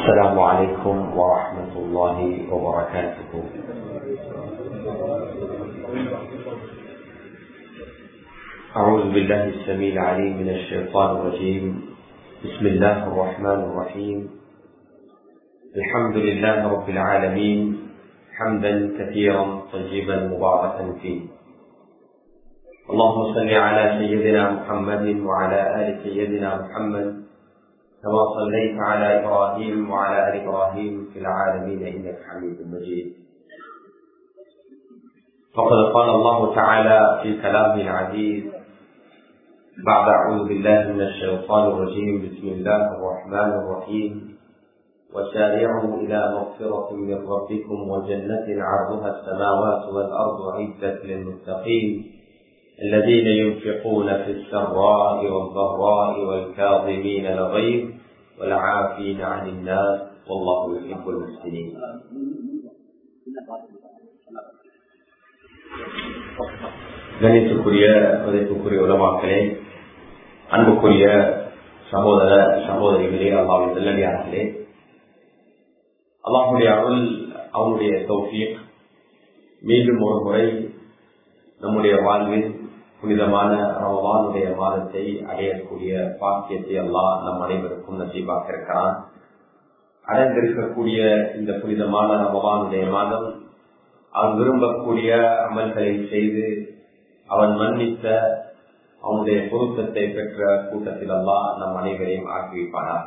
السلام عليكم ورحمة الله وبركاته أعوذ بالله السميع العليم من الشيطان الرجيم بسم الله الرحمن الرحيم الحمد لله رب العالمين حمدا كثيرا طيبا مباركا فيه اللهم صل على سيدنا محمد وعلى آل سيدنا محمد كما صليت على إبراهيم وعلى آل إبراهيم في العالمين إنك حميد مجيد فقد قال الله تعالى في كلامه العزيز بعد أعوذ بالله من الشيطان الرجيم بسم الله الرحمن الرحيم وسارعوا إلى مغفرة من ربكم وجنة عرضها السماوات والأرض عدة للمتقين الذين ينفقون في السراء والضراء والكاظمين الغيظ والعافين عن الناس والله يحب المحسنين கணித்துக்குரிய மதிப்புக்குரிய உலமாக்களே அன்புக்குரிய சகோதர சகோதரிகளே அல்லாவின் நல்லடியார்களே அல்லாஹுடைய அருள் அவனுடைய தௌஃபிக் மீண்டும் ஒரு முறை நம்முடைய வாழ்வில் புனிதமான ரமவானுடைய மாதத்தை அடையக்கூடிய பாக்கியத்தை எல்லாம் நம் அனைவருக்கும் நசீபாக்க இருக்கிறான் அடைந்திருக்கக்கூடிய இந்த புனிதமான ரமவானுடைய மாதம் அவன் விரும்பக்கூடிய அமல்களை செய்து அவன் மன்னித்த அவனுடைய பொருத்தத்தை பெற்ற கூட்டத்தில் எல்லாம் நம் அனைவரையும் ஆக்கி வைப்பானார்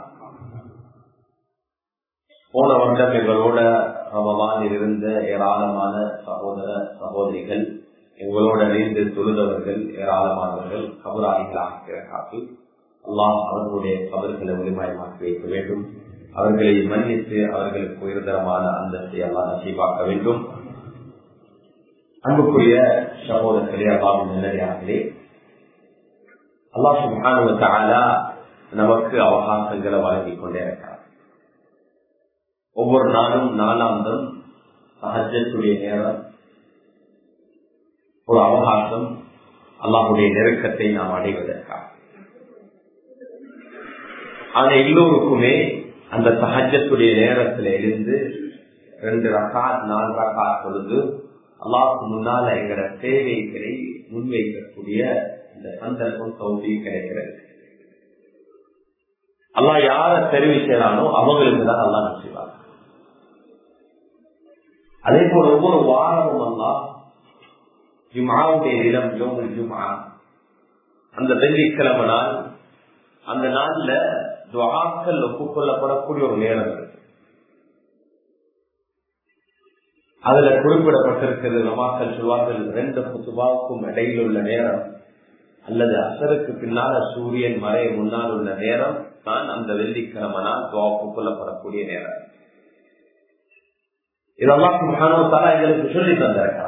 போன வருடம் எங்களோட ரமவானில் இருந்த ஏராளமான சகோதர சகோதரிகள் எங்களோட இணைந்து தொழுதவர்கள் ஏராளமானவர்கள் கபராளிகளாக காத்து அல்லாஹ் அவர்களுடைய கபர்களை ஒளிமயமாக்கி வைக்க வேண்டும் அவர்களை மன்னித்து அவர்களுக்கு உயர்தரமான அந்தஸ்தை எல்லாம் நசீபாக்க வேண்டும் அன்புக்குரிய சகோதரர்களே அல்லாவும் நல்லடியார்களே அல்லாஹ் சுகானுவத்தாலா நமக்கு அவகாசங்களை வழங்கிக் கொண்டே இருக்கிறார் ஒவ்வொரு நாளும் நாளாந்தம் சகஜத்துடைய நேரம் ஒரு அவகாசம் அல்லாஹுடைய நெருக்கத்தை நாம் அடைவதற்காக ஆனா எல்லோருக்குமே அந்த சகஜத்துடைய நேரத்துல இருந்து ரெண்டு ரகாத் நாலு ரகாத் பொழுது அல்லாஹுக்கு முன்னால எங்கட தேவைகளை முன்வைக்கக்கூடிய இந்த சந்தர்ப்பம் சௌதி கிடைக்கிறது அல்லாஹ் யார தெரிவிக்கிறானோ அவங்களுக்கு தான் அல்லா செய்வாங்க அதே போல ஒவ்வொரு வாரமும் அல்லாஹ் ஜுமாவுடைய நிலம் யோமுல் ஜுமா அந்த வெள்ளிக்கிழமை நாள் அந்த நாள்ல துவாக்கள் ஒப்புக்கொள்ளப்படக்கூடிய ஒரு நேரம் இருக்கு அதுல குறிப்பிடப்பட்டிருக்கிறது நமாக்கள் சொல்வார்கள் ரெண்டு புத்துவாவுக்கும் இடையில் உள்ள நேரம் அல்லது அசருக்கு பின்னால சூரியன் மறைய முன்னால் உள்ள நேரம் தான் அந்த வெள்ளிக்கிழமை நாள் துவா ஒப்புக்கொள்ளப்படக்கூடிய நேரம் இதெல்லாம் மகானவத்தாலா எங்களுக்கு சொல்லி தந்திருக்கிறான்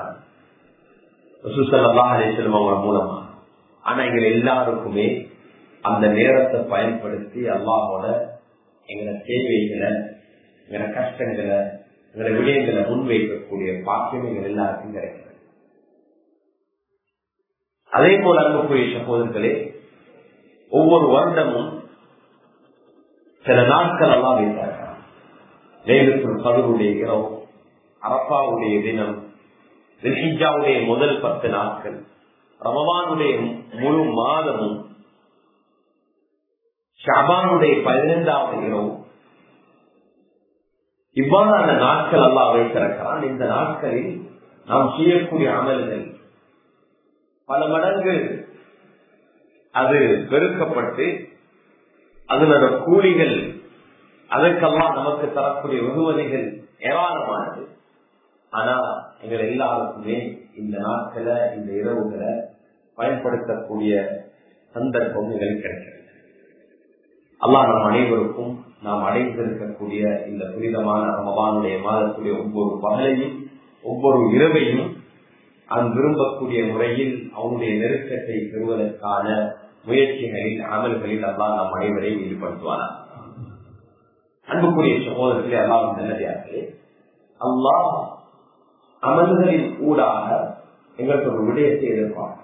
அவங்க மூலமா ஆனா எங்க எல்லாருக்குமே அந்த நேரத்தை பயன்படுத்தி அல்லாஹோட எங்களை தேவைகளை எங்களை கஷ்டங்களை எங்களை விடயங்களை முன்வைக்கக்கூடிய பாக்கியம் எங்கள் எல்லாருக்கும் கிடைக்கிறது அதே போல அன்புக்குரிய சகோதரர்களே ஒவ்வொரு வருடமும் சில நாட்கள் எல்லாம் வைத்தார்கள் நேரத்தில் கதருடைய இரவு அரப்பாவுடைய தினம் ரிஷிஜாவுடைய முதல் பத்து நாட்கள் ரமவானுடைய முழு மாதமும் ஷபானுடைய பதினைந்தாவது இரவு இவ்வாறான நாட்கள் எல்லாம் வைத்திருக்கிறான் இந்த நாட்களில் நாம் செய்யக்கூடிய அமல்கள் பல மடங்கு அது பெருக்கப்பட்டு அதனோட கூலிகள் அதற்கெல்லாம் நமக்கு தரக்கூடிய வெகுமதிகள் ஏராளமானது ஆனா எங்கள் எல்லாருக்குமே இந்த நாட்களை இந்த இரவுகளை பயன்படுத்தக்கூடிய சந்தர்ப்பம் எங்களுக்கு கிடைக்கிறது அல்லா நம் அனைவருக்கும் நாம் அடைந்திருக்கக்கூடிய இந்த புனிதமான ரமபானுடைய மாதத்துடைய ஒவ்வொரு பகலையும் ஒவ்வொரு இரவையும் அவன் விரும்பக்கூடிய முறையில் அவனுடைய நெருக்கத்தை பெறுவதற்கான முயற்சிகளில் அமல்களில் அல்லா நம் அனைவரையும் ஈடுபடுத்துவானா அன்புக்குரிய சகோதரர்களே அல்லாஹ் நல்லதார்களே அல்லாஹ் அமல்களின் ஊடாக எங்களுக்கு ஒரு விடயத்தை எதிர்பார்க்கிறோம்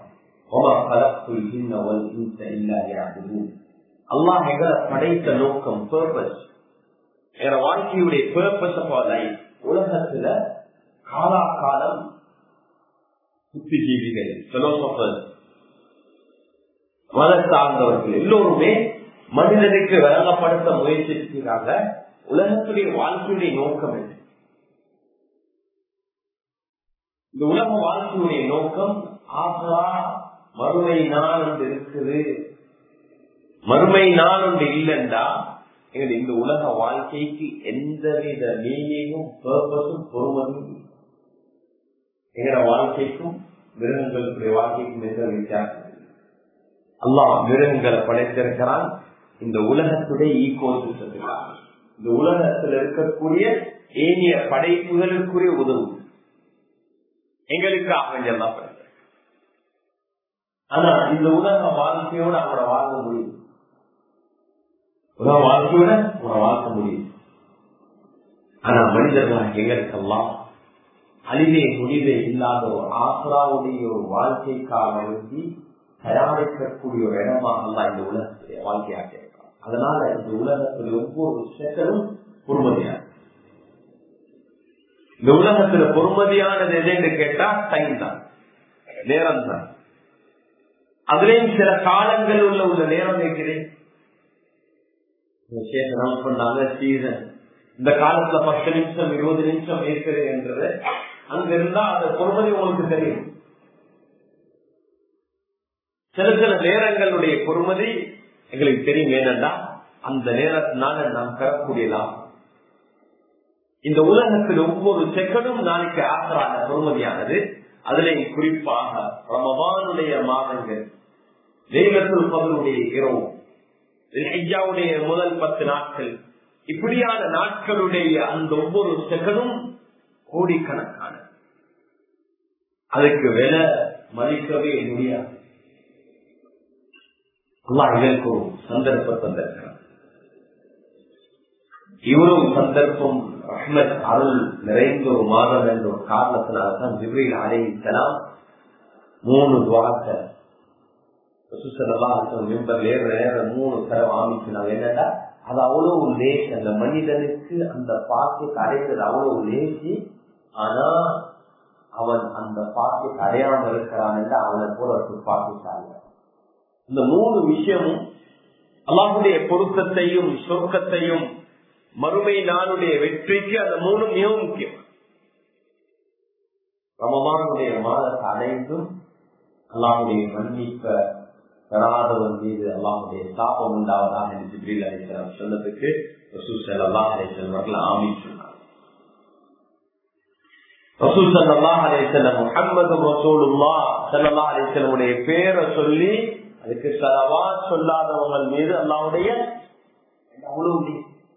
அல்லாஹ் எங்களை படைத்த நோக்கம் பர்பஸ் எங்க வாழ்க்கையுடைய பேர்பஸ் உலகத்துல காலாகாலம் புத்திஜீவிகள் பிலோசபர் மத சார்ந்தவர்கள் எல்லோருமே மனிதனுக்கு வழங்கப்படுத்த முயற்சிக்கிறாங்க உலகத்துடைய வாழ்க்கையுடைய நோக்கம் என்ன இந்த உலக வாழ்க்கையுடைய நோக்கம் ஆசா மறுமை நாள் ஒன்று இருக்குது மறுமை நாள் ஒன்று இல்லைண்டா எங்களுடைய இந்த உலக வாழ்க்கைக்கு எந்தவித மீனிங்கும் பர்பஸும் பொறுமதியும் எங்களோட வாழ்க்கைக்கும் மிருகங்களுடைய வாழ்க்கைக்கும் எந்த வித்தியாசம் அல்லாஹ் மிருகங்களை படைத்திருக்கிறான் இந்த உலகத்துடைய ஈகோ சிஸ்டத்துக்காக இந்த உலகத்தில் இருக்கக்கூடிய ஏனிய படைப்புகளுக்குரிய உதவு எங்களுக்காக எல்லாம் ஆனா இந்த உலக வாழ்க்கையோட அவனோட வாழ முடியும் உலக வாழ்க்கையோட அவனை வாழ்க்க முடியும் ஆனா மனிதர்களாக எங்களுக்கெல்லாம் அழிவே முடிவே இல்லாத ஒரு ஆசராவுடைய ஒரு வாழ்க்கைக்காக வேண்டி தயாரிக்கக்கூடிய ஒரு இடமாக எல்லாம் இந்த உலகத்துடைய வாழ்க்கையாக இருக்கிறான் அதனால இந்த உலகத்தில் ஒவ்வொரு செகலும் பொறுமதியான இந்த உலகத்துல பொறுமதியானது எதுன்னு கேட்டா டைம் தான் நேரம் தான் அதுலயும் சில காலங்கள் உள்ள உள்ள நேரம் இருக்கிறேன் பண்ணாங்க சீசன் இந்த காலத்துல பத்து நிமிஷம் இருபது நிமிஷம் இருக்கிறது என்றது அங்க இருந்தா அந்த பொறுமதி உங்களுக்கு தெரியும் சில சில நேரங்களுடைய பொறுமதி எங்களுக்கு தெரியும் ஏனென்றா அந்த நேரத்தினால நாம் பெறக்கூடியலாம் இந்த உலகத்தில் ஒவ்வொரு செகண்டும் நாளைக்கு ஆசரான பொறுமதியானது அதிலே குறிப்பாக ரமபானுடைய மாதங்கள் தெய்வத்தில் பகலுடைய இரவு ஐயாவுடைய முதல் பத்து நாட்கள் இப்படியான நாட்களுடைய அந்த ஒவ்வொரு செகனும் கோடிக்கணக்கான அதுக்கு விலை மதிக்கவே முடியாது அல்லா இதற்கு ஒரு சந்தர்ப்பம் தந்திருக்கிறார் இவரும் சந்தர்ப்பம் அஹ்மத் அருள் நிறைந்த ஒரு மாதம் என்ற ஒரு காரணத்தினால்தான் ஜிப்ரில் அலைத்தலாம் மூணு துவாரத்தை மூணு தரம் ஆமிச்சினாங்க என்னடா அது அவ்வளவு லேசி அந்த மனிதனுக்கு அந்த பாக்கியத்தை அடைகிறது அவ்வளவு லேசி ஆனா அவன் அந்த பாக்கியத்தை அடையாம இருக்கிறான் என்று அவனை போல ஒரு பாக்கிட்டாங்க இந்த மூணு விஷயமும் அல்லாஹுடைய பொருத்தத்தையும் சொர்க்கத்தையும் மறுமை நாளுடைய வெற்றிக்கு அந்த மூணு மிகவும் முக்கியம் ரமமானுடைய மாதத்தை அடைந்தும் அல்லாஹுடைய மன்னிப்ப பெறாதவன் மீது அல்லாஹுடைய தாபம் உண்டாவதாக என்று ஜிப்ரீல் அலிசலாம் சொன்னதுக்கு ரசூல் அல்லாஹ் அலிசலம் அவர்கள் ஆமி சொன்னார் ரசூல் சல்லா அலிசல்லம் முகமது ரசூலுல்லா சல்லா அலிசலமுடைய பேரை சொல்லி அதுக்கு சலவா சொல்லாதவங்க மீது அல்லாவுடைய அவ்வளவு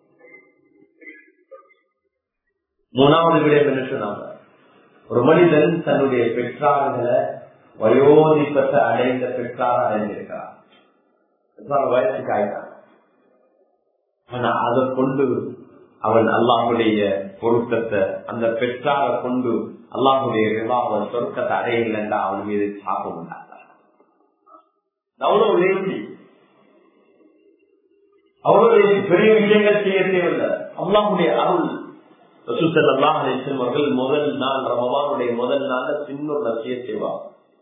மூணாவது விடயம் என்ன சொன்னாங்க ஒரு மனிதன் தன்னுடைய பெற்றார்களை வயோதிப்பத்தை அடைந்த பெற்றார் அடைந்திருக்கிறார் வயசுக்கு ஆயிட்டான் ஆனா அதை கொண்டு அவன் அல்லாஹுடைய பொருத்தத்தை அந்த பெற்றாரை கொண்டு அல்லாஹுடைய விவாக சொர்க்கத்தை அடையலண்டா அவன் மீது சாப்பம் உண்டாங்க அவ்வளவு லேசி அவ்வளவு பெரிய விஷயங்கள் செய்ய தேவையில்லை அல்லாஹுடைய அருள் அவர்கள் முதல் நாள் ரமபானுடைய முதல் நாள்ல சின்ன ஒரு நசிய செய்வாங்க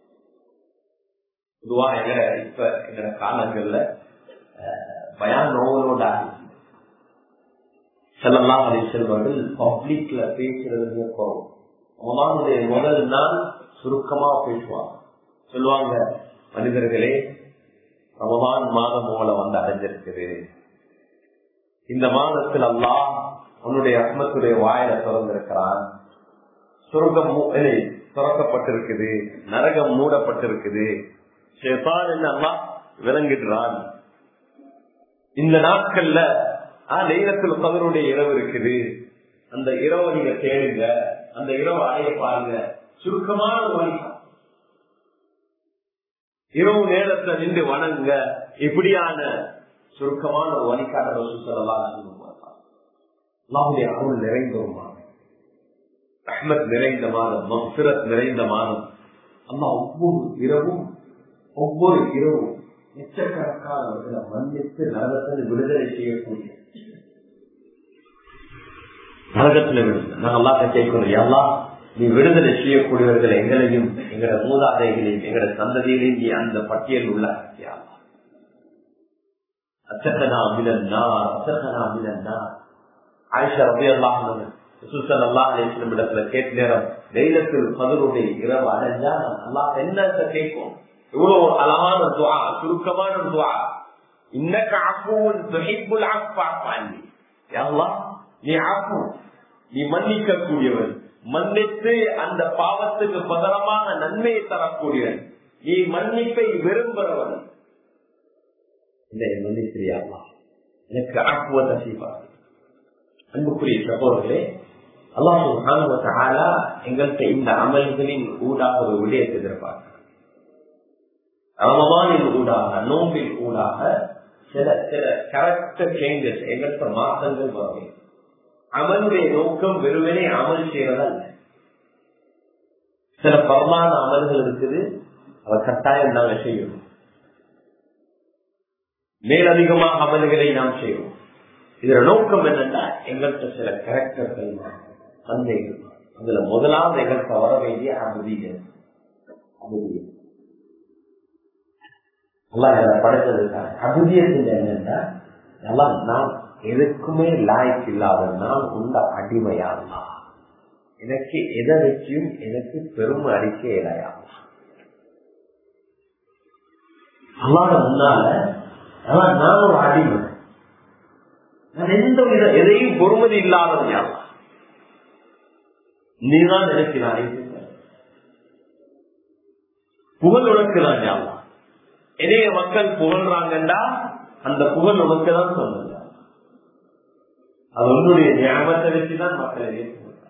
பொதுவா எங்க இப்ப எங்க காலங்கள்ல பயான் ஓவரோட செல்லலாம் அதை செல்வர்கள் பப்ளிக்ல பேசுறது குறவும் ரமபானுடைய முதல் நாள் சுருக்கமா பேசுவாங்க சொல்லுவாங்க மனிதர்களே ரமபான் மாதம் மூல வந்து அடைஞ்சிருக்குது இந்த மாதத்தில் அல்லாஹ் உன்னுடைய அஹ்மத்துடைய வாயில திறந்திருக்கிறான் சுரங்கம் திறக்கப்பட்டிருக்குது நரகம் மூடப்பட்டிருக்குது என்ன விளங்கிடுறான் இந்த நாட்கள்ல நேரத்தில் கதருடைய இரவு இருக்குது அந்த இரவை நீங்க தேடுங்க அந்த இரவு அடைய பாருங்க சுருக்கமான ஒரு வழி இரவு நேரத்துல நின்று வணங்க இப்படியான சுருக்கமான ஒரு வழிகாட்ட ரசூ சொல்லலாம் அல்லாஹுடைய அருள் நிறைந்த ஒரு மாதம் அஹ்மத் நிறைந்த மாதம் மஃபிரத் நிறைந்த மாதம் அம்மா ஒவ்வொரு இரவும் ஒவ்வொரு இரவும் லட்சக்கணக்கானவர்களை மன்னித்து நரகத்தில் விடுதலை செய்யக்கூடிய நரகத்துல விடுங்க நாங்க எல்லாத்த கேட்கணும் எல்லாம் நீ விடுதலை செய்யக்கூடியவர்கள் எங்களையும் எங்களோட மூதாதைகளையும் எங்களோட சந்ததியிலையும் நீ அந்த பட்டியல் உள்ள அச்சகனா மிலன்னா அச்சகனா மிலன்னா ஆயிஷா ரபி அல்லாஹ் சுசன் அல்லா அலிஸ்லம் இடத்துல கேட்ட நேரம் தைலத்தில் பதிலுடைய இரவு அடைஞ்சா அல்லாஹ் என்னத்தை கேட்கும் இவ்வளவு ஒரு அழகான துவா சுருக்கமான துவா இன்னக்க அப்புவன் துஹிப்புல் அஃபா பண்ணி அல்லாஹ் நீ அப்பு நீ மன்னிக்க கூடியவன் மன்னித்து அந்த பாவத்துக்கு பதரமான நன்மையை தரக்கூடியவன் நீ மன்னிப்பை விரும்புகிறவன் இந்த மன்னிப்பிரியாமா எனக்கு அப்புவத்தை செய்வார் அன்புக்குரிய சகோதரர்களே அல்லாஹு எங்கள்கிட்ட இந்த அமல்களின் ஊடாக ஒரு விடயத்தை எதிர்பார்க்க ரமமானின் ஊடாக நோம்பின் ஊடாக சில சில கேரக்டர் சேஞ்சஸ் எங்கள்கிட்ட மாற்றங்கள் வரும் அமலுடைய நோக்கம் வெறுமனே அமல் செய்யறதல்ல சில பரமான அமல்கள் இருக்குது அவர் கட்டாயம் நாங்கள் செய்யணும் மேலதிகமாக அமல்களை நாம் செய்வோம் இதோட நோக்கம் என்னன்னா எங்கள்கிட்ட சில கேரக்டர்கள் சந்தேகம் அதுல முதலாவது எங்கள்கிட்ட வர வேண்டிய அபதிகள் அபதியம் எல்லாம் படைத்ததுக்கான அபதியத்தில் என்னன்னா எல்லாம் நான் எதுக்குமே லாய்க்கு இல்லாத நான் உண்ட அடிமையாமா எனக்கு எதை வச்சியும் எனக்கு பெருமை அடிக்க இலையாமா அல்லாத முன்னால நான் ஒரு அடிமை நான் எந்த வித எதையும் பொறுமதி இல்லாதவன் யாரா நீதான் எனக்கு நான் புகழ் உனக்கு தான் யாரா என்னைய மக்கள் புகழ்றாங்கண்டா அந்த புகழ் உனக்கு தான் சொன்னது அது உன்னுடைய ஞாபகத்தை வச்சுதான் மக்கள்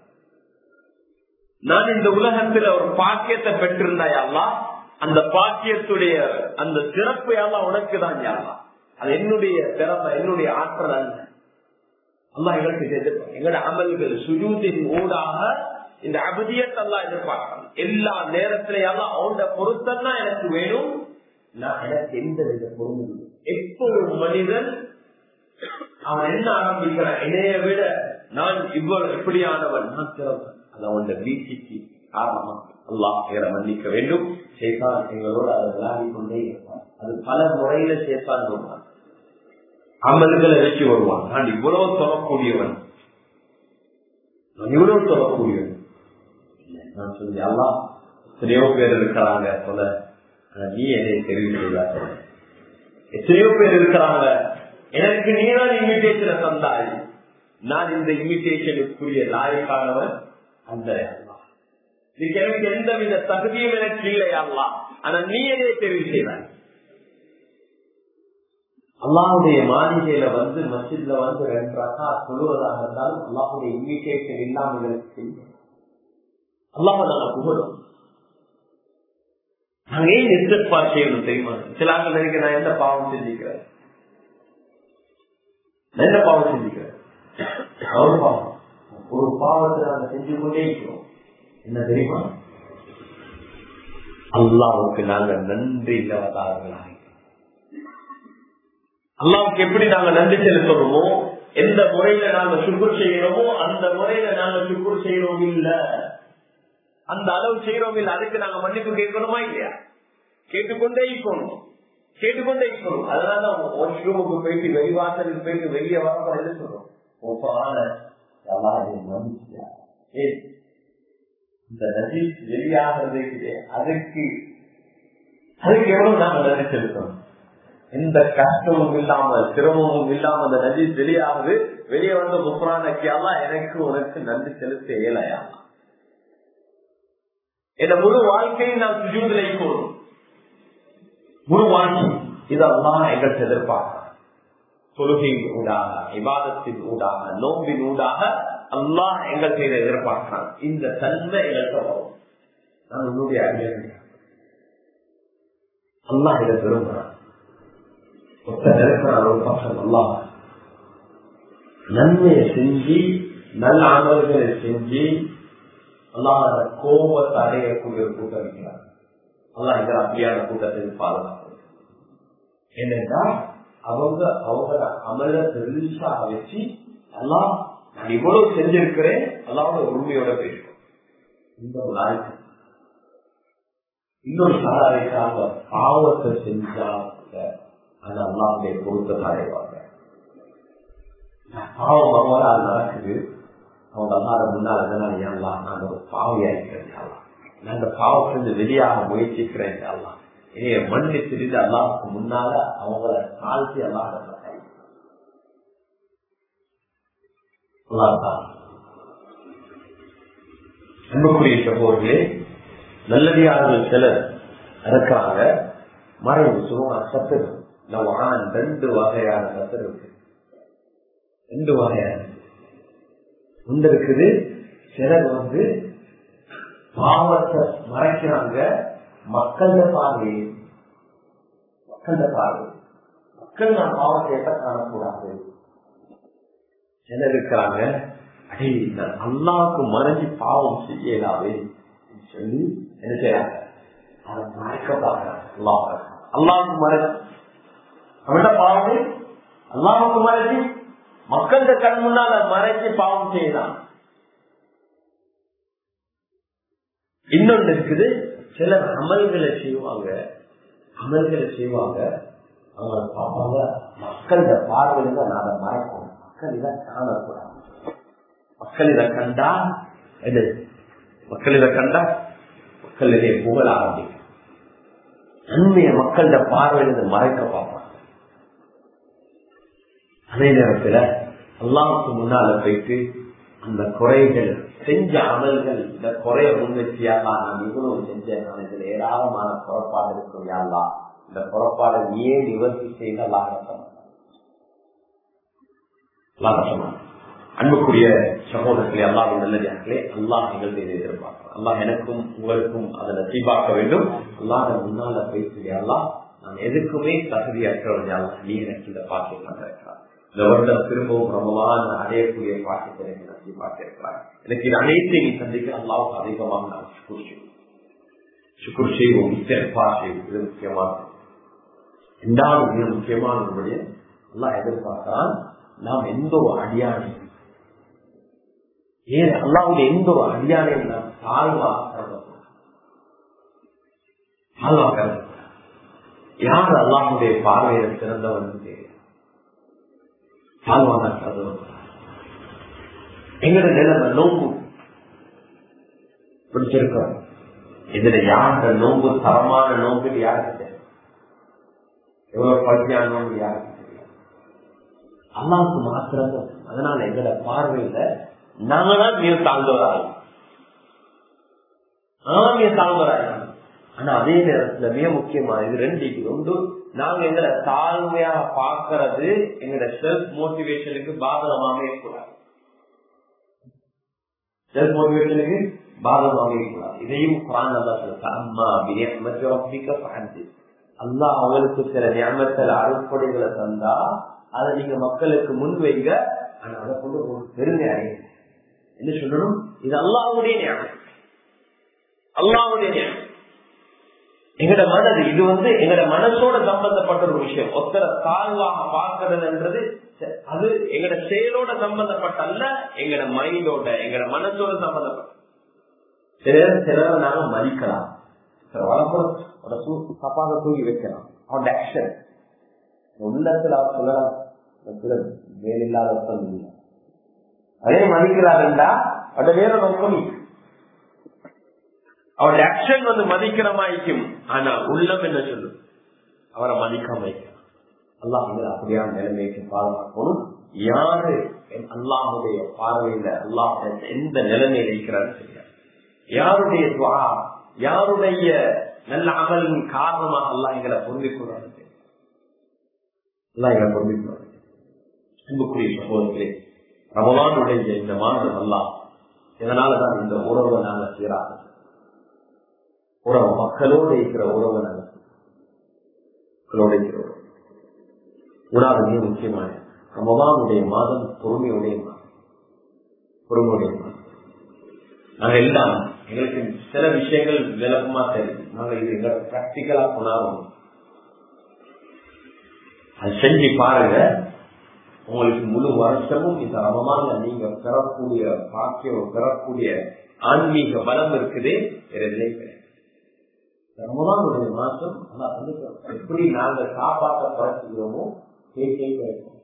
நான் இந்த உலகத்துல ஒரு பாக்கியத்தை பெற்றிருந்தாயல்லா அந்த பாக்கியத்துடைய அந்த சிறப்பு எல்லாம் உனக்கு தான் யாரா அது என்னுடைய திறமை என்னுடைய ஆற்றல் அல்ல அல்லா எங்களுக்கு எதிர்ப்பாங்க எங்களோட அமல்கள் சுஜூதின் ஊடாக இந்த அபதியத்தை எல்லாம் எதிர்பார்க்கணும் எல்லா நேரத்திலையும் அவனோட பொருத்தம் தான் எனக்கு வேணும் நான் எனக்கு எந்த வித பொருள் எப்போ ஒரு மனிதன் அவன் என்ன ஆரம்பிக்கிறான் என்னைய விட நான் இவ்வளவு எப்படியானவன் நான் சிறந்தவன் அது அவனோட வீழ்ச்சிக்கு காரணமா அல்லாஹ் பேரை மன்னிக்க வேண்டும் சேத்தான் எங்களோடு அதை விளையாடி கொண்டே இருப்பான் அது பல முறையில சேத்தான் வருவான் அமல்களை வச்சு வருவான் நான் இவ்வளவு சொல்லக்கூடியவன் நான் இவ்வளவு சொல்லக்கூடியவன் நான் சொல்லி எல்லாம் எத்தனையோ பேர் இருக்கிறாங்க சொல்ல நீ என்னை தெரிவு செய்தா சொல்ல எத்தனையோ பேர் இருக்கிறாங்க எனக்கு நீதான் இன்விடேஷனை தந்தாய் நான் இந்த இன்விடேஷனுக்குரிய லாயக்கானவன் அந்த இதுக்கு எனக்கு எந்த வித தகுதியும் எனக்கு இல்லையா ஆனா நீ என்னை தெரிவு செய்தாய் அல்லாஹுடைய மாளிகையில வந்து மசித்ல வந்து ரெண்டு ரக்கா சொல்லுவதாக இருந்தாலும் அல்லாஹுடைய இன்விடேஷன் இல்லாமல் அல்லாஹ் நாங்க புகழும் நாங்க ஏன் எதிர்பார் செய்யணும் தெரியுமா சில ஆட்கள் நினைக்க நான் எந்த பாவம் செஞ்சுக்கிறேன் என்ன பாவம் செஞ்சுக்கிறேன் ஒரு பாவம் ஒரு பாவத்தை நாங்க செஞ்சு கொண்டே இருக்கிறோம் என்ன தெரியுமா அல்லாவுக்கு நாங்க நன்றி இல்லாதவர்களாக அல்லாவுக்கு எப்படி நாங்க நன்றி செலுத்தணுமோ எந்த முறையில நாங்க சுக்குர் செய்யணுமோ அந்த முறையில நாங்க சுக்குர் செய்யறோம் இல்ல அந்த அளவு செய்யறோம் இல்ல அதுக்கு நாங்க மன்னிப்பு கேட்கணுமா இல்லையா கேட்டுக்கொண்டே இருக்கணும் கேட்டுக்கொண்டே இருக்கணும் அதனால வாஷ் ரூமுக்கு போயிட்டு வெளிவாசலுக்கு போயிட்டு வெளியே வர என்ன சொல்றோம் ஒப்பான இந்த நஜீஸ் வெளியாகிறது அதுக்கு அதுக்கு எவ்வளவு நாங்க நன்றி செலுத்தணும் எந்த கஷ்டமும் இல்லாம சிரமமும் இல்லாம அந்த நஜீஸ் வெளியாகுது வெளியே வந்த முப்ரானக்கியாலாம் எனக்கு உனக்கு நன்றி செலுத்த இயலையா என் முழு வாழ்க்கையை நான் சுஜூதில் போடும் முழு வாழ்க்கை இதெல்லாம் எங்கள் எதிர்பார்க்கிறேன் தொழுகையின் ஊடாக விவாதத்தின் ஊடாக நோம்பின் ஊடாக அல்லாஹ் எங்கள் செய்த எதிர்பார்க்கிறான் இந்த தன்மை எங்களுக்கு வரும் நான் உன்னுடைய அறிஞர் அல்லாஹ் இதை விரும்புறான் நன்மையை செஞ்சு நல்ல அமல்களை செஞ்சு அல்லாஹ் கோபத்தை அடையக்கூடிய ஒரு கூட்டம் இருக்கிறார் அல்லாஹ் இந்த அப்படியான கூட்டத்தில் பாதுகாப்பு என்னன்னா அவங்க அவங்கள அமல பெருசாக வச்சு எல்லாம் நான் இவ்வளவு செஞ்சிருக்கிறேன் அல்லாவோட உண்மையோட பேசுவோம் இந்த ஒரு நாளைக்கு இன்னொரு சாராரைக்காக பாவத்தை செஞ்சா அது அல்லாவுடைய பொருத்தத்தை அடைவாங்க பாவம் வரும்போது அது நடக்குது அவங்க அல்லாத முன்னால் அதனால ஏன்லாம் நான் ஒரு பாவையா இருக்கிறேன் நான் அந்த பாவத்திலிருந்து வெளியாக முயற்சிக்கிறேன் எல்லாம் இதைய மண்ணை திரிந்து அல்லாவுக்கு முன்னால அவங்கள தாழ்த்தி அல்லாத அன்புக்குரிய சகோதரர்களே நல்லடியார்கள் சிலர் இருக்கிறாங்க மறைவு சுகமா சத்து ஆண் ரெண்டு வகையான சத்து இருக்கு ரெண்டு வகையான ஒன்று இருக்குது சிலர் வந்து பாவத்தை மறைக்கிறாங்க மக்கள பார்வை மக்கள பார்வை மக்கள் நான் பாவத்தை எப்ப காணக்கூடாது சிலர் இருக்கிறாங்க அடே நான் அல்லாவுக்கு மறைஞ்சு பாவம் செய்யலாவே சொல்லி என்ன செய்யறாங்க அதை மறைக்க பார்க்கிறாங்க அல்லாவுக்கு மறைச்சு அவட பாவம் அல்லாவுக்கு மறைச்சு மக்கள் கண் முன்னால மறைச்சு பாவம் செய்யலாம் இன்னொன்னு இருக்குது சிலர் அமல்களை செய்வாங்க அமல்களை செய்வாங்க அவங்க பார்ப்பாங்க மக்களோட பார்வையில நான் அதை மறைக்கணும் மக்கள் இதை காணக்கூடாது மக்கள் இதை கண்டா எது மக்கள் இதை கண்டா மக்கள் இதை புகழ ஆரம்பிக்கும் நன்மைய மக்களோட பார்வையில இதை மறைக்க பார்ப்பாங்க அதே நேரத்துல அல்லாவுக்கு முன்னால போயிட்டு அந்த குறைகள் செஞ்ச அமல்கள் இந்த குறைய முன்வச்சியாலா நான் இவ்வளவு செஞ்சேன் நான் இதுல ஏராளமான புறப்பாடு இருக்கும் யாழ்லா இந்த புறப்பாடு ஏன் நிவர்த்தி செய்தலாம் அன்புக்குரிய சகோதரர்களே அல்லாவின் நல்லதார்களே அல்லாஹ் நிகழ்ந்து எதிர்பார்க்கிறோம் அல்லாஹ் எனக்கும் உங்களுக்கும் அதை நசீபாக்க வேண்டும் அல்லாத முன்னால பேசுறியா நான் எதுக்குமே தகுதியற்றவன் யாழ்லா நீ எனக்கு இந்த பாக்கியம் தந்திருக்கிறார் இந்த வருடம் திரும்பவும் ரமலான் அடையக்கூடிய பாக்கியத்தை எனக்கு நசீபாக்கியிருக்கிறார் எனக்கு இது அனைத்தையும் நீ சந்திக்க அல்லாவுக்கு அதிகமாக நான் சுக்குர் செய்வோம் சுக்குர் செய்வோம் இஸ்தெஃபா செய்வோம் இது முக்கியமானது இரண்டாவது மிக முக்கியமான ஒன்றுடைய எல்லாம் எதிர்பார்த்தால் நாம் எந்த ஒரு அடியானை ஏன் அல்லாவுடைய எந்த ஒரு அடியானை நாம் தாழ்வாக கருதப்படும் தாழ்வாக கருதப்படும் யார் அல்லாஹுடைய பார்வையில சிறந்தவன் தெரியும் தாழ்வாக கருதப்படும் எங்கட நிலைமை நோம்பு பிடிச்சிருக்கிறோம் இதுல யாருடைய நோம்பு தரமான நோம்பு யாருக்கு தெரியும் எவ்வளவு பழமையான நோம்பு யாருக்கு தெரியும் அல்லாவுக்கு மாத்திரம் அதனால எங்கட பார்வையில நாங்க தான் மிக தாழ்ந்தவராய் மிக தாழ்ந்தவராய் ஆனா அதே நேரத்துல மிக முக்கியமா இது ரெண்டு ஒன்று நாங்க எங்களை தாழ்மையாக பாக்குறது எங்களோட செல்ஃப் மோட்டிவேஷனுக்கு பாதகமாகவே கூடாது செல்ஃப் மோட்டிவேஷனுக்கு பாதகமாகவே கூடாது இதையும் குரான் நல்லா சொல்லுங்க அம்மா பிரியமத்தி அல்லா அவங்களுக்கு சில ஞாபகத்தில் அறுப்படைகளை தந்தா அதை நீங்க மக்களுக்கு முன் வைங்க ஆனா அதை கொண்டு ஒரு பெருமை அடையுங்க என்ன சொல்லணும் இது அல்லாவுடைய ஞாபகம் அல்லாவுடைய ஞாபகம் எங்கட மனது இது வந்து எங்கட மனசோட சம்பந்தப்பட்ட ஒரு விஷயம் ஒருத்தர தாழ்வாக பார்க்கறதுன்றது அது எங்கட செயலோட சம்பந்தப்பட்ட அல்ல எங்கட மைண்டோட எங்கட மனசோட சம்பந்தப்பட்ட சிலர் சிலரை நாங்க மதிக்கலாம் சில வளர்ப்புறம் ஒரு தப்பாக தூக்கி வைக்கலாம் அவன் ஆக்ஷன் உள்ளத்துல அவர் சொல்லலாம் சிலர் வேலில்லாத ஒருத்தம் இல்லை அதே மதிக்கிறாருண்டா அது வேற நோக்கம் அவருடைய ஆக்ஷன் வந்து மதிக்கிற மாய்க்கும் ஆனா உள்ளம் என்ன சொல்லும் அவரை மதிக்காம வைக்கலாம் அல்லாஹ் அப்படியான நிலைமைக்கு பாதுகாக்கணும் யாரு அல்லாஹுடைய பார்வையில அல்லாஹ் எந்த நிலைமையில இருக்கிறாரு தெரியாது யாருடைய துவா யாருடைய நல்ல அமலின் காரணமாக அல்லாஹ் எங்களை பொருந்திக்கூடாது அல்லாஹ் எங்களை பொருந்திக்கூடாது அன்புக்குரிய சகோதரர்களே ரமலானுடைய இந்த மாதம் அல்லாஹ் இதனாலதான் இந்த உறவை நாங்க சீராக உறவு மக்களோடு இருக்கிற உறவு நாங்க மக்களோடு இருக்கிற உறவு உணாவது மிக முக்கியமான ரமலானுடைய மாதம் பொறுமையுடைய மாதம் பொறுமையுடைய மாதம் நாங்க எல்லாம் எங்களுக்கு சில விஷயங்கள் விளக்கமா தெரியும் நாங்க இது எங்களை பிராக்டிக்கலா கொண்டாடணும் அது செஞ்சு பாருங்க உங்களுக்கு முழு வருஷமும் இந்த ரமமான நீங்க பெறக்கூடிய பாக்கியம் பெறக்கூடிய ஆன்மீக பலம் இருக்குது இரண்டே கிடையாது ரமதானுடைய மாசம் எப்படி நாங்க சாப்பாட்டை குறைச்சிக்கிறோமோ பேச்சை குறைக்கும்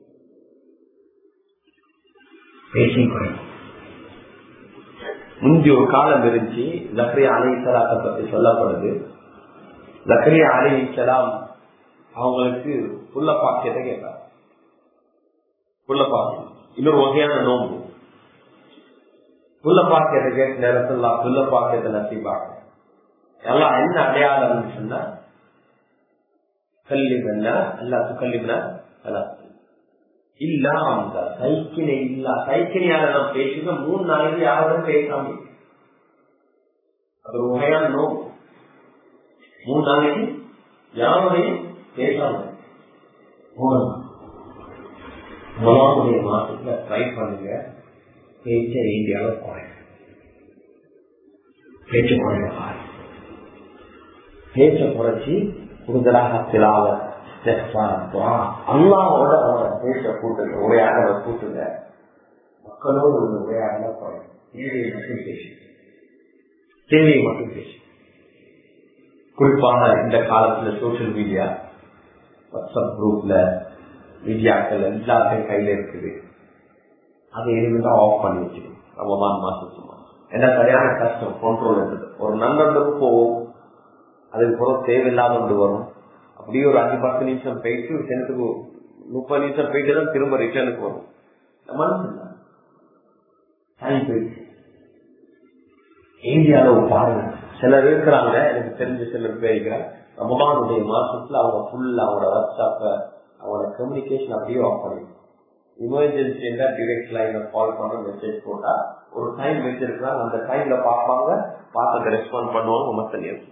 பேச்சை குறைக்கும் முந்தி ஒரு காலம் இருந்துச்சு ஜக்ரியா அலை சலாத்தை பத்தி சொல்லப்படுது ஜக்ரியா அலை சலாம் அவங்களுக்கு புள்ள பாக்கியத்தை கேட்டார் புள்ள பாக்கியம் இன்னொரு வகையான நோம்பு புள்ள பாக்கியத்தை கேட்ட நேரத்தில் புள்ள பாக்கியத்தை நசிப்பாங்க எல்லாம் என்ன அடையாளம் சொன்னா கல்லிபன்னா அல்லா துக்கல்லிபனா இல்ல அந்த சைக்கிளை இல்ல சைக்கிளையால நான் பேசுக மூணு நாளைக்கு யாரும் பேசாம அது ஒரு வகையான நோய் மூணு நாளைக்கு யாரோடையும் பேசாம முதலாவுடைய மாசத்துல ட்ரை பண்ணுங்க பேச்ச வேண்டியால குறைங்க பேச்சு குறைய பாருங்க பேச்ச குறைச்சி கூடுதலாக திலாவ அல்லாவோட அவனை பேச கூட்டுங்க உரையாட கூட்டுங்க மக்களோடு ஒரு உரையாட குறையும் தேவையை மட்டும் பேசு தேவையை மட்டும் பேசு குறிப்பாக இந்த காலத்துல சோசியல் மீடியா வாட்ஸ்அப் குரூப்ல மீடியாக்கள் எல்லாத்தையும் கையில இருக்குது அதை இனிமேல் ஆஃப் பண்ணி வச்சுக்கணும் ரமதான் மாசத்துமா ஏன்னா சரியான கஷ்டம் கண்ட்ரோல் இருக்குது ஒரு நண்பர்களுக்கு போவோம் அதுக்கு பிறகு தேவையில்லாம கொண்டு வரும் அப்படியே ஒரு அஞ்சு பத்து நிமிஷம் போயிட்டு கிணத்துக்கு முப்பது நிமிஷம் போயிட்டு தான் திரும்ப ரிட்டர்னுக்கு வரும் மனசு டைம் போயிடுச்சு இந்தியாவில் பாருங்க சிலர் இருக்கிறாங்க எனக்கு தெரிஞ்ச சிலர் பேர் இருக்கிறாங்க ரமபானுடைய மாசத்துல அவங்க ஃபுல்லா அவங்களோட வாட்ஸ்அப்ப அவங்களோட கம்யூனிகேஷன் அப்படியே ஆஃப் பண்ணிடும் எமர்ஜென்சி டிரெக்ட் லைன்ல கால் பண்ண மெசேஜ் போட்டா ஒரு டைம் வச்சிருக்கிறாங்க அந்த டைம்ல பார்ப்பாங்க பார்த்து ரெஸ்பாண்ட் பண்ணுவாங்க மத்த நேரம்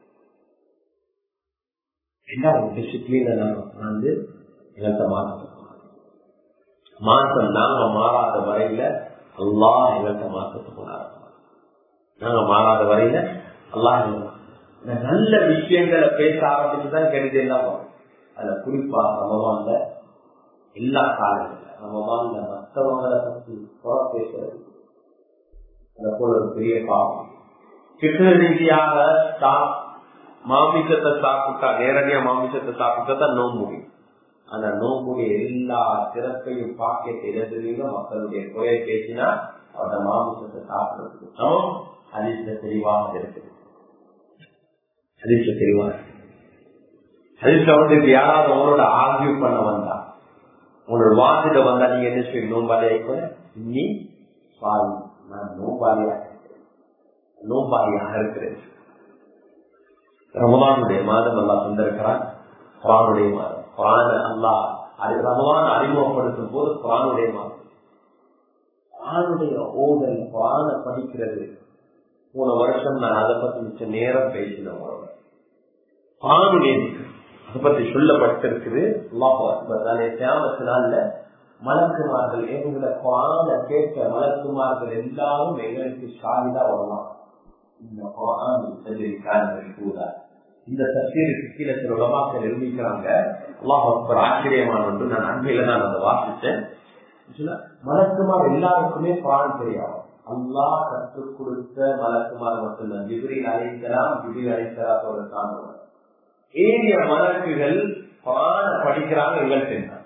என்ன ஒரு டிசிப்ளின் வந்து எங்கள்கிட்ட மாற்றம் மாற்றம் நாங்க மாறாத வரையில அல்லா எங்கள்கிட்ட மாற்றத்துக்கு மாறாது நாங்க மாறாத வரையில அல்லாஹ் நல்ல விஷயங்களை பேச ஆரம்பிச்சுதான் கெடுது எல்லாம் வரும் அதுல குறிப்பா ரமவான்ல எல்லா காலங்கள்ல ரமவான்ல மற்றவங்களை பத்தி குறை பேசுறது அதை போல ஒரு பெரிய பாவம் கிட்ட ரீதியாக மாமிசத்தை சாப்பிட்டா நேரடியா மாமிசத்தை சாப்பிட்டா தான் நோம்பு முடியும் அந்த நோம்புடைய எல்லா சிறப்பையும் பாக்கியத்தை இழந்துவீங்க மக்களுடைய குறையை பேசினா அவரோட மாமிசத்தை சாப்பிடுறதுக்கு சமம் அதிர்ஷ்ட தெளிவாக இருக்குது அதிர்ஷ்ட தெளிவாக அதிர்ஷ்ட வந்து யாராவது உங்களோட ஆர்கியூ பண்ண வந்தா உங்களோட வாசிட வந்தா நீங்க என்ன செய்யும் நோம்பாளியா நீ சாரி நான் நோம்பாளியாக நோம்பாளியாக இருக்கிறேன் ரமதானுடைய மாதம் அல்லா தந்திருக்கிறான் குரானுடைய மாதம் குரான அல்லா அது ரமதான் அறிமுகப்படுத்தும் போது குரானுடைய மாதம் குரானுடைய ஓதல் குரான படிக்கிறது போன வருஷம் நான் அதை பத்தி மிச்ச நேரம் பேசினேன் உங்களோட குரானுடைய அதை பத்தி சொல்லப்பட்டிருக்குது தியானத்தினால மலக்குமார்கள் எங்களை குரான கேட்க மலக்குமார்கள் எல்லாரும் எங்களுக்கு சாதிதா வரலாம் இந்த குரான் செல்லிருக்கார்கள் கூட இந்த தஸ்வீருக்கு கீழே சில உலமாக்கள் நிரூபிக்கிறாங்க அல்லாஹ் ஒரு ஆச்சரியமான ஒன்று நான் அண்மையில நான் அதை வாசிச்சேன் மலக்குமார் எல்லாருக்குமே குரான் தெரியாது அல்லாஹ் கற்றுக் கொடுத்த மலக்குமார் மட்டும்தான் ஜிபிரில் அழைக்கலாம் ஜிபிரி அழைத்தராத்தோட சார்ந்தவர் ஏரிய மலக்குகள் குரான படிக்கிறாங்க எங்கள் சென்றார்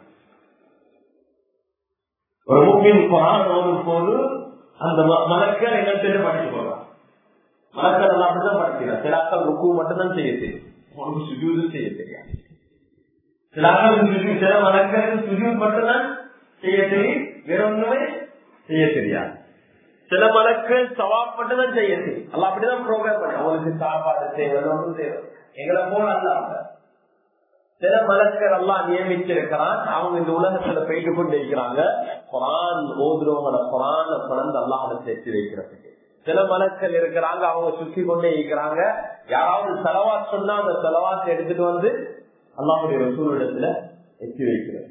ஒரு முக்கியம் குரான் ஓடும் போது அந்த மலக்கள் எங்கள் சென்று படிச்சு போறாங்க மலக்கள் எல்லாம் அப்படிதான் படிக்கிறார் சில ஆக்கள் ருக்கு மட்டும்தான் செய்ய தெரியும் உனக்கு சுஜூதும் செய்ய தெரியாது சில ஆக்கள் சில மலக்களுக்கு சுஜூத் மட்டும்தான் செய்ய தெரியும் வேற ஒண்ணுமே செய்ய தெரியாது சில மலக்கள் சவாப் மட்டும்தான் செய்ய தெரியும் அல்ல அப்படிதான் ப்ரோக்ராம் பண்ண அவங்களுக்கு சாப்பாடு தேவை ஒன்றும் தேவை எங்களை போல அல்ல சில மலக்கள் எல்லாம் நியமிச்சிருக்கிறான் அவங்க இந்த உலகத்துல போயிட்டு கொண்டு இருக்கிறாங்க குரான் ஓதுறவங்கள குரான குழந்தை அல்லாஹ் சேர்த்து வைக்கிறதுக்கு சில மலக்கள் இருக்கிறாங்க அவங்க சுற்றி கொண்டே இருக்கிறாங்க யாராவது செலவாத் சொன்னா அந்த செலவாத்தை எடுத்துட்டு வந்து அல்லாவுடைய சூழ்நிலத்துல எத்தி வைக்கிறது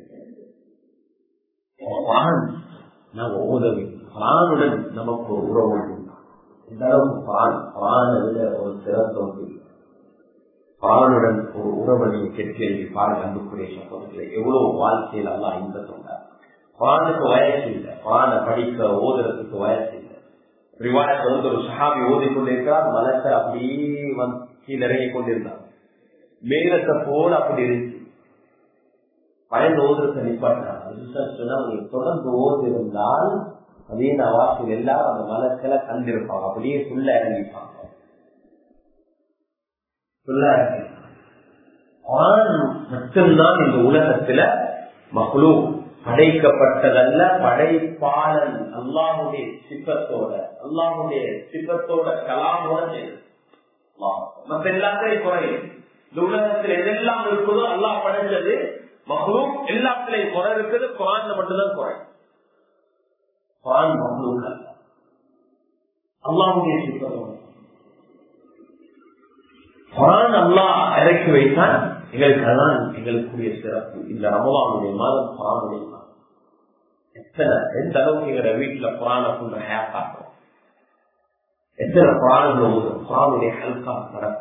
நாங்க உதவி பிராணுடன் நமக்கு ஒரு உறவு இந்த அளவுக்கு பிரான் பிராண விட ஒரு சிறந்த ஒன்று பிராணுடன் ஒரு உறவை நீங்க கெட்டி எழுதி பாருங்க அன்புக்குரிய சம்பவத்தில் எவ்வளவு வாழ்க்கையில் எல்லாம் இன்ப சொன்னார் குரானுக்கு வயசு இல்லை குரானை படிக்க ஓதுறதுக்கு வயசு இல்லை ரிவாயத்தை வந்து ஒரு சஹாபி ஓதி கொண்டிருக்கிறார் மனசை அப்படியே வந்து கீழே இறங்கி கொண்டிருந்தார் மேலத்தை போல அப்படி இருந்துச்சு பயந்து ஓதுறத நிப்பாட்டாங்க சொன்னா நீங்க தொடர்ந்து ஓது இருந்தால் அதே வாசிகள் எல்லாரும் அந்த மனசுல கண்டிருப்பாங்க அப்படியே சொல்ல இறங்கிப்பாங்க சொல்ல ஆண் மட்டும்தான் இந்த உலகத்துல மகளூ படைக்கப்பட்டதல்ல படைப்பாளன் அல்லாஹுடைய சிப்பத்தோட அல்லாஹுடைய சிப்பத்தோட கலாமோட மற்ற எல்லாத்தையும் குறையும் இந்த உலகத்தில் எதெல்லாம் இருக்குதோ அல்லாஹ் படைச்சது மகளும் எல்லாத்திலையும் குறை இருக்குது குரான் மட்டும்தான் குறை குரான் மகளும் அல்லாஹுடைய சிப்பத்தோட குரான் அல்லாஹ் இறக்கி வைத்தான் எங்களுக்கு அதான் எங்களுக்குரிய சிறப்பு இந்த ரமலானுடைய மாதம் குரானுடைய மாதம் எத்தனை எந்த அளவுக்கு எங்களோட வீட்டுல குரான கொண்ட ஹேப் ஆகும் எத்தனை குரான்கள் ஓதும் குரானுடைய ஹல்கா நடக்கும்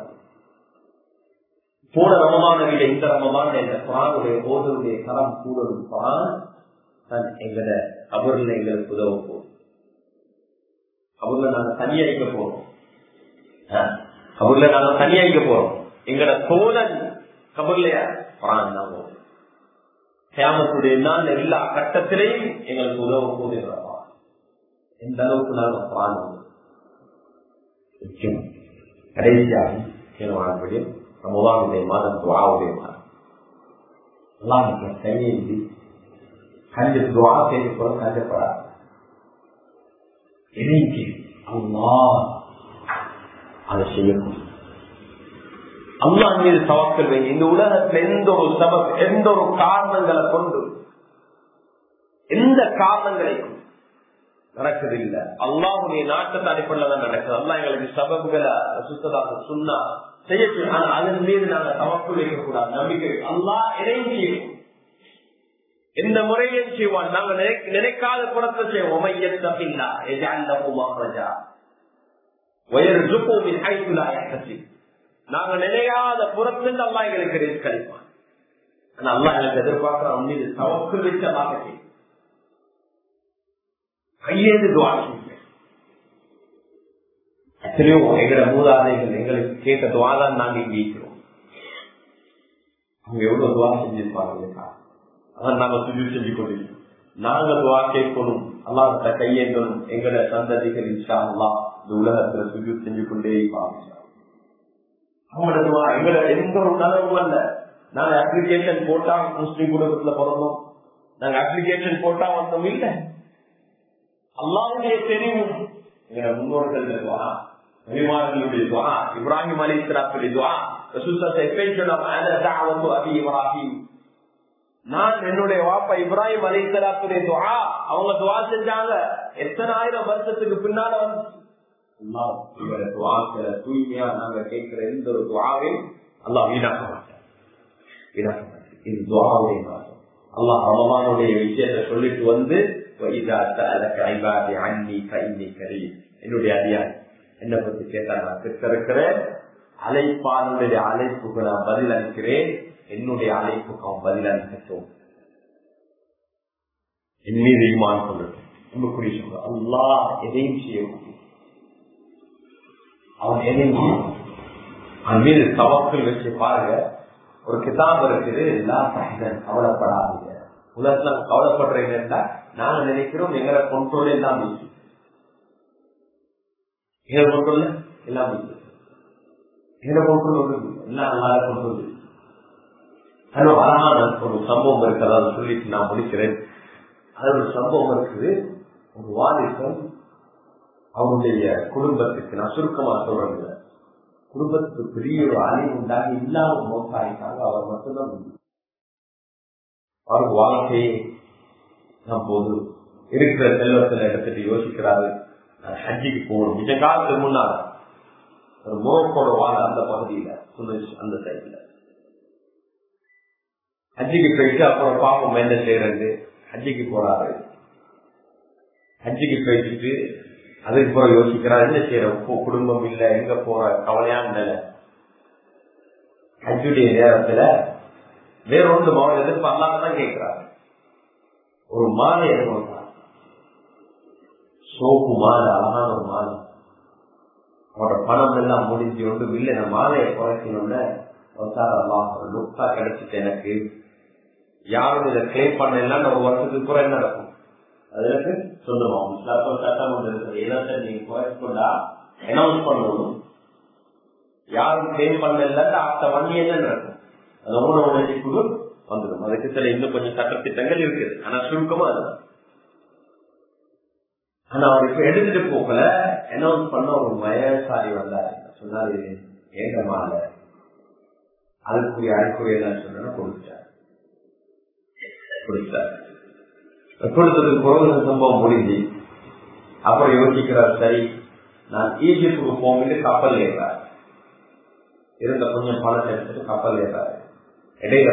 போன ரமமான விட இந்த ரமமான இந்த குரானுடைய ஓதனுடைய தரம் கூடும் குரான் தான் எங்கட அவர்ல எங்களுக்கு உதவ போகும் அவர்ல நாங்க தனியாய்க்க போறோம் கபூர்ல நாங்க தனியாய்க்க போறோம் எங்கட தோழன் கபூர்லயா குரான் தான் போகும் கேமத்துடைய நாள் எல்லா கட்டத்திலையும் எங்களுக்கு உதவ போகிறவா எந்த அளவுக்கு நாங்க குரான் முக்கியம் கடைசியாக கேள்வானபடி ரமதானுடைய மாதம் துவாவுடைய மாதம் எல்லாம் கையேந்தி கண்டு துவா செய்து கூட கண்டப்படாது இணைக்கு அல்லா அதை செய்யணும் அல்லா மீது தவக்கல் வைங்க இந்த உலகத்துல எந்த ஒரு சபக் எந்த ஒரு காரணங்களை கொண்டு எந்த காரணங்களை நடக்குது இல்ல அல்லாவுடைய நாட்டத்தை அடிப்படையில் தான் நடக்குது அல்லா எங்களுக்கு சபகுகளை சுத்ததாக சொன்னா செய்ய ஆனா அதன் மீது நாங்க தவக்குள் வைக்கக்கூடாது நம்பிக்கை அல்லா இணைந்து எந்த முறையிலும் செய்வான் நாங்க நினைக்காத புறத்தை செய்வோம் நாங்க நினையாத புறத்தில் அல்லா எங்களுக்கு ரேஸ் கழிப்பான் ஆனா அல்லா எனக்கு எதிர்பார்க்கிற அவன் மீது தவக்குள் வச்சு அல்லாஹ் கையேந்து துவா எத்தனையோ எங்கட மூதாதைகள் எங்களுக்கு கேட்ட துவாதான் நாங்க இங்க இருக்கிறோம் அவங்க எவ்வளவு துவா செஞ்சிருப்பாங்க அதான் நாங்க சுஜி செஞ்சு கொண்டிருக்கோம் நாங்க துவா கேட்கணும் அல்லாஹ் கையேந்தணும் எங்கட சந்ததிகள் இன்ஷா அல்லா இந்த உலகத்துல சுஜி செஞ்சு கொண்டே இருப்பாங்க அவங்களோட துவா எங்கட எந்த ஒரு நலவும் அல்ல நாங்க அப்ளிகேஷன் போட்டா முஸ்லிம் குடும்பத்துல பிறந்தோம் நாங்க அப்ளிகேஷன் போட்டா வந்தோம் இல்லை அல்லாவுடைய தெரிவும் எங்க முன்னோர்கள் துவா நபிமார்களுடைய துவா இப்ராஹிம் அலி இஸ்லாத்துடைய துவா நான் என்னுடைய வாப்பா இப்ராஹிம் அலி இஸ்லாத்துடைய துவா அவங்க துவா செஞ்சாங்க எத்தனை ஆயிரம் வருஷத்துக்கு பின்னால வந்து தூய்மையா நாங்க கேட்கிற எந்த ஒரு துவாவையும் அல்லா வீணாக்க மாட்டேன் வீணாக்க மாட்டேன் இது துவாவுடைய மாதம் அல்லாஹ் ரமமானுடைய விஷயத்தை சொல்லிட்டு வந்து என்னுடைய அடியான் என்ன பத்தி கேட்டா நான் பெற்றிருக்கிறேன் அழைப்பானுடைய அழைப்புக்கு நான் பதில் அளிக்கிறேன் என்னுடைய அழைப்புக்கு அவன் பதில் அளிக்கட்டும் என் மீது ஈமான் கொள்ளட்டும் அன்புக்குரிய சொல்ற அல்லா எதையும் செய்ய முடியும் அவன் எதையும் செய்ய அவன் மீது தவக்கள் வச்சு பாருங்க ஒரு கிதாப் இருக்குது எல்லா சகிதன் கவலைப்படாதீங்க உலகத்துல கவலைப்படுறீங்கன்னா நாங்க நினைக்கிறோம் எங்களை கொண்டோல் எல்லாம் எங்களை கொண்டோல் எல்லாம் எங்களை கொண்டோல் எல்லாம் நல்லா கொண்டோல் அது அழகான ஒரு சம்பவம் இருக்கு அதாவது சொல்லிட்டு நான் முடிக்கிறேன் அது ஒரு சம்பவம் இருக்குது ஒரு வாலிபன் அவருடைய குடும்பத்துக்கு நான் சுருக்கமா சொல்றேன் குடும்பத்துக்கு பெரிய ஒரு அழிவு உண்டாகி இல்லாம மோசாயிட்டாங்க அவர் மட்டும்தான் அவர் வாழ்க்கையை நான் போது இருக்கிற செல்வத்தில் எடுத்துட்டு யோசிக்கிறாரு நான் ஹஜ்ஜிக்கு போகணும் மிக காலத்துக்கு முன்னால ஒரு மோக்கோட வாழ அந்த பகுதியில சுந்தர் அந்த சைட்ல ஹஜ்ஜிக்கு போயிட்டு அப்புறம் பாப்போம் என்ன செய்யறது ஹஜ்ஜிக்கு போறாரு ஹஜ்ஜிக்கு போயிட்டு அதுக்கு போற யோசிக்கிறார் என்ன செய்யற குடும்பம் இல்ல எங்க போற கவலையான நிலை ஹஜ்ஜுடைய நேரத்துல வேற ஒன்று அவன் எதிர்பார்க்கலாம் தான் கேட்கிறாரு ஒரு மாலை கொடுத்தார் சோப்பு மாலை அழகான ஒரு மாலை அவரோட பணம் எல்லாம் முடிஞ்சு ஒன்று இல்லை நான் மாலையை குறைக்கணும்னு லுக்கா கிடைச்சிட்டு எனக்கு யாரும் இதை கிளைம் பண்ணலாம் ஒரு வருஷத்துக்கு கூட என்ன நடக்கும் அது எனக்கு சொல்லுவோம் சட்டம் ஒன்று இருக்குது இதை நீங்க குறைச்சுக்கொண்டா அனௌன்ஸ் பண்ணணும் யாரும் கிளைம் பண்ணல அடுத்த வண்டி என்ன நடக்கும் அது ஒண்ணு உணர்ச்சி குழு வந்துடும் அதுக்கு சில இன்னும் கொஞ்சம் சட்டத்திட்டங்கள் இருக்குது ஆனா சுருக்கமா அதுதான் ஆனா அவருக்கு எடுத்துட்டு போகல அனௌன்ஸ் பண்ண ஒரு வயசாரி வந்தாரு சொன்னாரு ஏங்க மாலை அதுக்குரிய அறைக்குரிய என்ன சொன்னா கொடுத்தார் கொடுத்தார் கொடுத்ததுக்கு பிறகு சம்பவம் முடிஞ்சு அப்புறம் யோசிக்கிறார் சரி நான் ஈஜிப்டுக்கு போகும்போது கப்பல் ஏறார் இருந்த கொஞ்சம் பணத்தை எடுத்துட்டு கப்பல் ஏறாரு இடையில